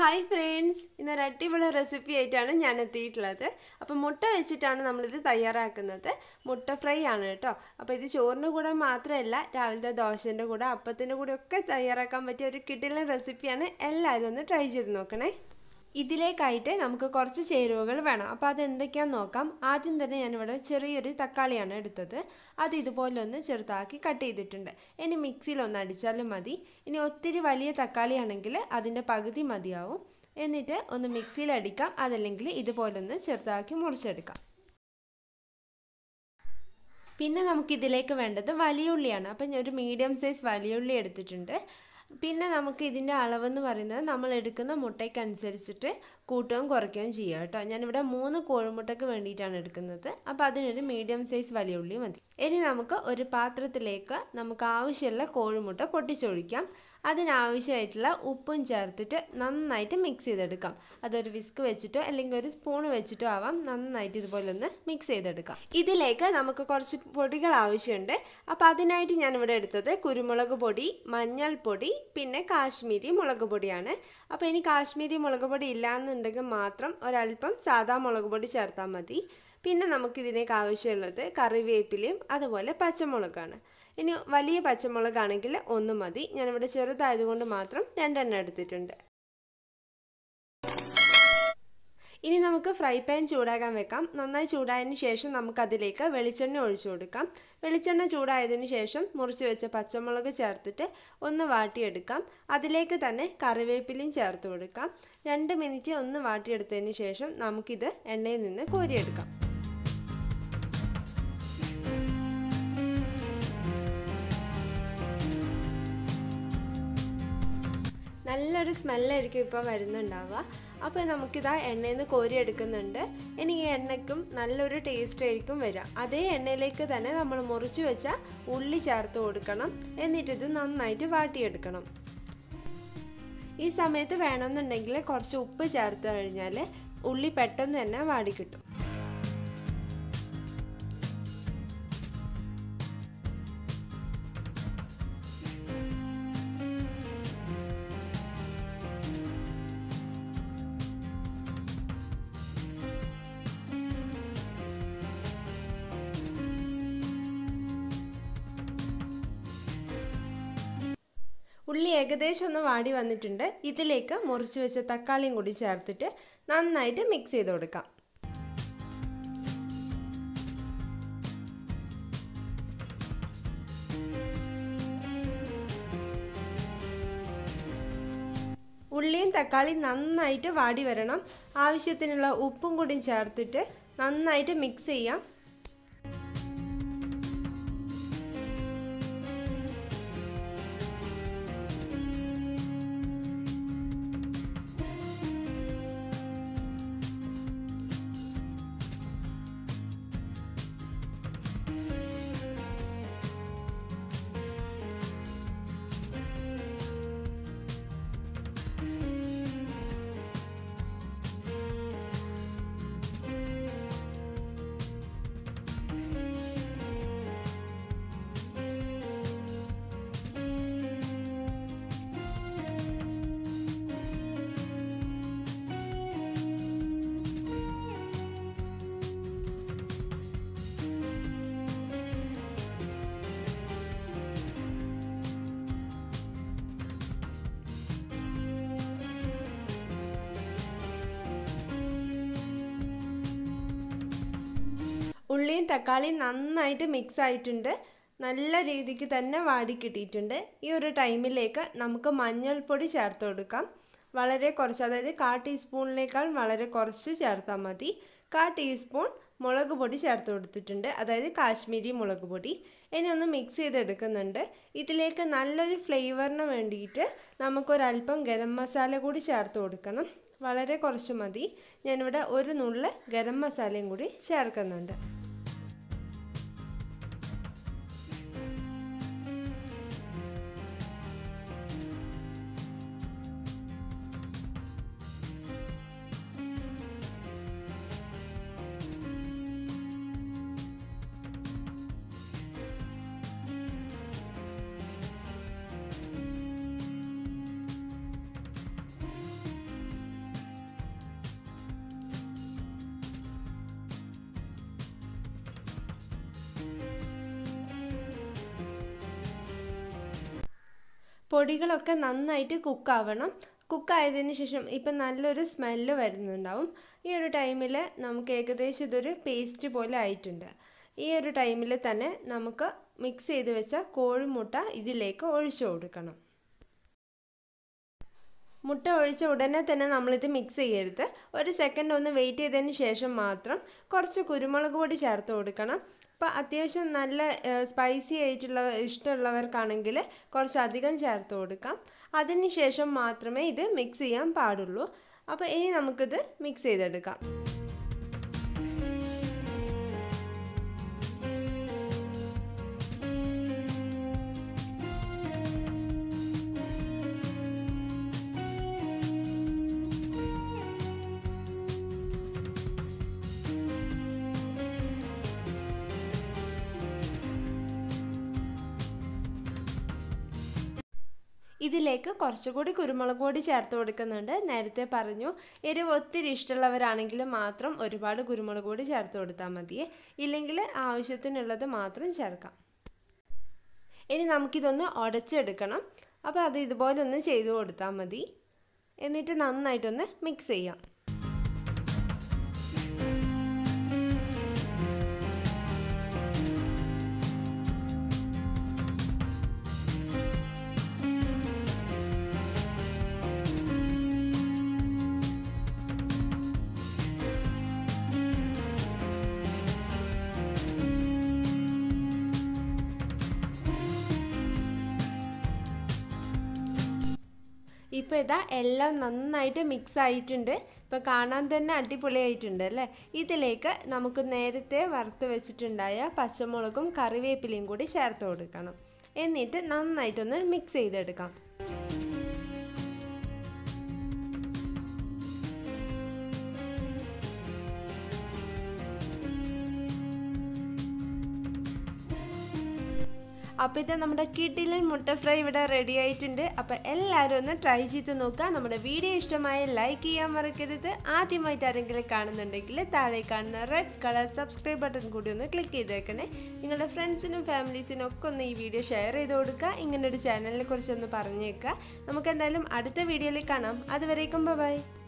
hi friends ഇന്നൊരു അടിപൊളി recipe ആയിട്ടാണ് ഞാൻ എത്തിയിട്ടുള്ളത് അപ്പോൾ മുട്ട വെച്ചിട്ടാണ് നമ്മളിത് തയ്യാറാക്കുന്നത് മുട്ട ഫ്രൈ ആണ് കേട്ടോ അപ്പോൾ ഇത് ചോറിൻ്റെ കൂടെ മാത്രമല്ല രാവിലത്തെ ദോശൻ്റെ കൂടെ അപ്പത്തിൻ്റെ കൂടെ ഒക്കെ തയ്യാറാക്കാൻ പറ്റിയ ഒരു കിടിലൻ റെസിപ്പിയാണ് എല്ലാവരും ഒന്ന് ട്രൈ ചെയ്ത് നോക്കണേ ഇതിലേക്കായിട്ട് നമുക്ക് കുറച്ച് ചേരുവകൾ വേണം അപ്പോൾ അത് എന്തൊക്കെയാണെന്ന് നോക്കാം ആദ്യം തന്നെ ഞാനിവിടെ ചെറിയൊരു തക്കാളിയാണ് എടുത്തത് അത് ഇതുപോലെ ഒന്ന് ചെറുതാക്കി കട്ട് ചെയ്തിട്ടുണ്ട് ഇനി മിക്സിയിൽ ഒന്ന് അടിച്ചാലും മതി ഇനി ഒത്തിരി വലിയ തക്കാളിയാണെങ്കിൽ അതിൻ്റെ പകുതി മതിയാവും എന്നിട്ട് ഒന്ന് മിക്സിയിൽ അടിക്കാം അതല്ലെങ്കിൽ ഇതുപോലെ ഒന്ന് ചെറുതാക്കി മുറിച്ചെടുക്കാം പിന്നെ നമുക്കിതിലേക്ക് വേണ്ടത് വലിയ ഉള്ളിയാണ് അപ്പം ഞാൻ ഒരു മീഡിയം സൈസ് വലിയ ഉള്ളി എടുത്തിട്ടുണ്ട് പിന്നെ നമുക്ക് ഇതിൻ്റെ അളവെന്ന് പറയുന്നത് നമ്മൾ എടുക്കുന്ന മുട്ടയ്ക്കനുസരിച്ചിട്ട് കൂട്ടുകയും കുറയ്ക്കുകയും ചെയ്യുക കേട്ടോ ഞാനിവിടെ മൂന്ന് കോഴിമുട്ടയ്ക്ക് വേണ്ടിയിട്ടാണ് എടുക്കുന്നത് അപ്പോൾ അതിനൊരു മീഡിയം സൈസ് വലിയ ഉള്ളി മതി ഇനി നമുക്ക് ഒരു പാത്രത്തിലേക്ക് നമുക്ക് ആവശ്യമുള്ള കോഴിമുട്ട പൊട്ടിച്ചൊഴിക്കാം അതിനാവശ്യമായിട്ടുള്ള ഉപ്പും ചേർത്തിട്ട് നന്നായിട്ട് മിക്സ് ചെയ്തെടുക്കാം അതൊരു വിസ്ക് വെച്ചിട്ടോ അല്ലെങ്കിൽ ഒരു സ്പൂൺ വെച്ചിട്ടോ ആവാം നന്നായിട്ട് ഇതുപോലെ ഒന്ന് മിക്സ് ചെയ്തെടുക്കാം ഇതിലേക്ക് നമുക്ക് കുറച്ച് പൊടികൾ ആവശ്യമുണ്ട് അപ്പോൾ അതിനായിട്ട് ഞാനിവിടെ എടുത്തത് കുരുമുളക് പൊടി മഞ്ഞൾപ്പൊടി പിന്നെ കാശ്മീരി മുളക് പൊടിയാണ് അപ്പോൾ ഇനി കാശ്മീരി മുളക് പൊടി ഇല്ലയെന്നുണ്ടെങ്കിൽ മാത്രം ഒരല്പം സാദാ മുളക് പൊടി ചേർത്താൽ മതി പിന്നെ നമുക്കിതിനേക്ക് ആവശ്യമുള്ളത് കറിവേപ്പിലയും അതുപോലെ പച്ചമുളകാണ് ഇനി വലിയ പച്ചമുളകാണെങ്കിൽ ഒന്ന് മതി ഞാനിവിടെ ചെറുതായതുകൊണ്ട് മാത്രം രണ്ടെണ്ണം എടുത്തിട്ടുണ്ട് ഇനി നമുക്ക് ഫ്രൈ പാൻ ചൂടാക്കാൻ വെക്കാം നന്നായി ചൂടായതിനു ശേഷം നമുക്കതിലേക്ക് വെളിച്ചെണ്ണ ഒഴിച്ചു കൊടുക്കാം വെളിച്ചെണ്ണ ചൂടായതിനു ശേഷം മുറിച്ച് വെച്ച പച്ചമുളക് ചേർത്തിട്ട് ഒന്ന് വാട്ടിയെടുക്കാം അതിലേക്ക് തന്നെ കറിവേപ്പിലയും ചേർത്ത് കൊടുക്കാം രണ്ട് മിനിറ്റ് ഒന്ന് വാട്ടിയെടുത്തതിന് ശേഷം നമുക്കിത് എണ്ണയിൽ നിന്ന് കോരിയെടുക്കാം നല്ലൊരു സ്മെല്ലായിരിക്കും ഇപ്പോൾ വരുന്നുണ്ടാവുക അപ്പോൾ നമുക്കിതാ എണ്ണയിൽ നിന്ന് കോരി എടുക്കുന്നുണ്ട് ഇനി ഈ എണ്ണയ്ക്കും നല്ലൊരു ടേസ്റ്റ് ആയിരിക്കും വരിക അതേ എണ്ണയിലേക്ക് തന്നെ നമ്മൾ മുറിച്ച് വെച്ച ഉള്ളി ചേർത്ത് കൊടുക്കണം എന്നിട്ടിത് നന്നായിട്ട് വാട്ടിയെടുക്കണം ഈ സമയത്ത് വേണമെന്നുണ്ടെങ്കിൽ കുറച്ച് ഉപ്പ് ചേർത്ത് കഴിഞ്ഞാൽ ഉള്ളി പെട്ടെന്ന് തന്നെ വാടിക്കിട്ടും ഉള്ളി ഏകദേശം ഒന്ന് വാടി വന്നിട്ടുണ്ട് ഇതിലേക്ക് മുറിച്ച് വെച്ച തക്കാളിയും കൂടി ചേർത്തിട്ട് നന്നായിട്ട് മിക്സ് ചെയ്ത് കൊടുക്കാം ഉള്ളിയും തക്കാളിയും നന്നായിട്ട് വാടി വരണം ആവശ്യത്തിനുള്ള ഉപ്പും കൂടി ചേർത്തിട്ട് നന്നായിട്ട് മിക്സ് ചെയ്യാം ഉള്ളിയും തക്കാളിയും നന്നായിട്ട് മിക്സ് ആയിട്ടുണ്ട് നല്ല രീതിക്ക് തന്നെ വാടി കിട്ടിയിട്ടുണ്ട് ഈ ഒരു ടൈമിലേക്ക് നമുക്ക് മഞ്ഞൾപ്പൊടി ചേർത്ത് കൊടുക്കാം വളരെ കുറച്ച് അതായത് കാ ടീസ്പൂണിനേക്കാൾ വളരെ കുറച്ച് ചേർത്താൽ മതി കാ ടീസ്പൂൺ മുളക് പൊടി ചേർത്ത് കൊടുത്തിട്ടുണ്ട് അതായത് കാശ്മീരി മുളക് പൊടി ഇനി ഒന്ന് മിക്സ് ചെയ്തെടുക്കുന്നുണ്ട് ഇതിലേക്ക് നല്ലൊരു ഫ്ലേവറിന് വേണ്ടിയിട്ട് നമുക്കൊരല്പം ഗരം മസാല കൂടി ചേർത്ത് കൊടുക്കണം വളരെ കുറച്ച് മതി ഞാനിവിടെ ഒരു നുള്ള് ഗരം മസാലയും കൂടി ചേർക്കുന്നുണ്ട് പൊടികളൊക്കെ നന്നായിട്ട് കുക്കാവണം കുക്കായതിന് ശേഷം ഇപ്പം നല്ലൊരു സ്മെല്ല് വരുന്നുണ്ടാവും ഈ ഒരു ടൈമിൽ നമുക്ക് ഏകദേശം ഇതൊരു പേസ്റ്റ് പോലെ ആയിട്ടുണ്ട് ഈ ഒരു ടൈമിൽ തന്നെ നമുക്ക് മിക്സ് ചെയ്ത് വെച്ച കോഴിമുട്ട ഇതിലേക്ക് ഒഴിച്ചു കൊടുക്കണം മുട്ട ഒഴിച്ച ഉടനെ തന്നെ നമ്മളിത് മിക്സ് ചെയ്യരുത് ഒരു സെക്കൻഡ് ഒന്ന് വെയിറ്റ് ചെയ്തതിന് ശേഷം മാത്രം കുറച്ച് കുരുമുളക് പൊടി ചേർത്ത് കൊടുക്കണം അപ്പോൾ അത്യാവശ്യം നല്ല സ്പൈസി ആയിട്ടുള്ള ഇഷ്ടമുള്ളവർക്കാണെങ്കിൽ കുറച്ചധികം ചേർത്ത് കൊടുക്കാം അതിന് ശേഷം മാത്രമേ ഇത് മിക്സ് ചെയ്യാൻ പാടുള്ളൂ അപ്പോൾ ഇനി നമുക്കിത് മിക്സ് ചെയ്തെടുക്കാം ഇതിലേക്ക് കുറച്ചുകൂടി കുരുമുളക് പൊടി ചേർത്ത് കൊടുക്കുന്നുണ്ട് നേരത്തെ പറഞ്ഞു എരിവ് ഒത്തിരി ഇഷ്ടമുള്ളവരാണെങ്കിൽ മാത്രം ഒരുപാട് കുരുമുളക് പൊടി ചേർത്ത് കൊടുത്താൽ മതിയേ ഇല്ലെങ്കിൽ ആവശ്യത്തിനുള്ളത് മാത്രം ചേർക്കാം ഇനി നമുക്കിതൊന്ന് ഉടച്ചെടുക്കണം അപ്പോൾ അത് ഇതുപോലെ ഒന്ന് ചെയ്തു കൊടുത്താൽ മതി എന്നിട്ട് നന്നായിട്ടൊന്ന് മിക്സ് ചെയ്യാം ഇപ്പോൾ ഇതാ എല്ലാം നന്നായിട്ട് മിക്സ് ആയിട്ടുണ്ട് ഇപ്പോൾ കാണാൻ തന്നെ അടിപൊളിയായിട്ടുണ്ട് അല്ലേ ഇതിലേക്ക് നമുക്ക് നേരത്തെ വറുത്ത് വെച്ചിട്ടുണ്ടായ പച്ചമുളകും കറിവേപ്പിലയും കൂടി ചേർത്ത് കൊടുക്കണം എന്നിട്ട് നന്നായിട്ടൊന്ന് മിക്സ് ചെയ്തെടുക്കാം അപ്പോൾ ഇത് നമ്മുടെ കിഡിലൻ മുട്ട ഫ്രൈ ഇവിടെ റെഡി ആയിട്ടുണ്ട് അപ്പോൾ എല്ലാവരും ഒന്ന് ട്രൈ ചെയ്ത് നോക്കുക നമ്മുടെ വീഡിയോ ഇഷ്ടമായ ലൈക്ക് ചെയ്യാൻ മറക്കരുത് ആദ്യമായിട്ട് ആരെങ്കിലും കാണുന്നുണ്ടെങ്കിൽ താഴെ കാണുന്ന റെഡ് കളർ സബ്സ്ക്രൈബ് ബട്ടൺ കൂടി ഒന്ന് ക്ലിക്ക് ചെയ്തേക്കണേ നിങ്ങളുടെ ഫ്രണ്ട്സിനും ഫാമിലീസിനും ഒക്കെ ഒന്ന് ഈ വീഡിയോ ഷെയർ ചെയ്ത് കൊടുക്കുക ഇങ്ങനൊരു ചാനലിനെ കുറിച്ചൊന്ന് പറഞ്ഞേക്കുക നമുക്ക് എന്തായാലും അടുത്ത വീഡിയോയിൽ കാണാം അതുവരേക്കും ബൈ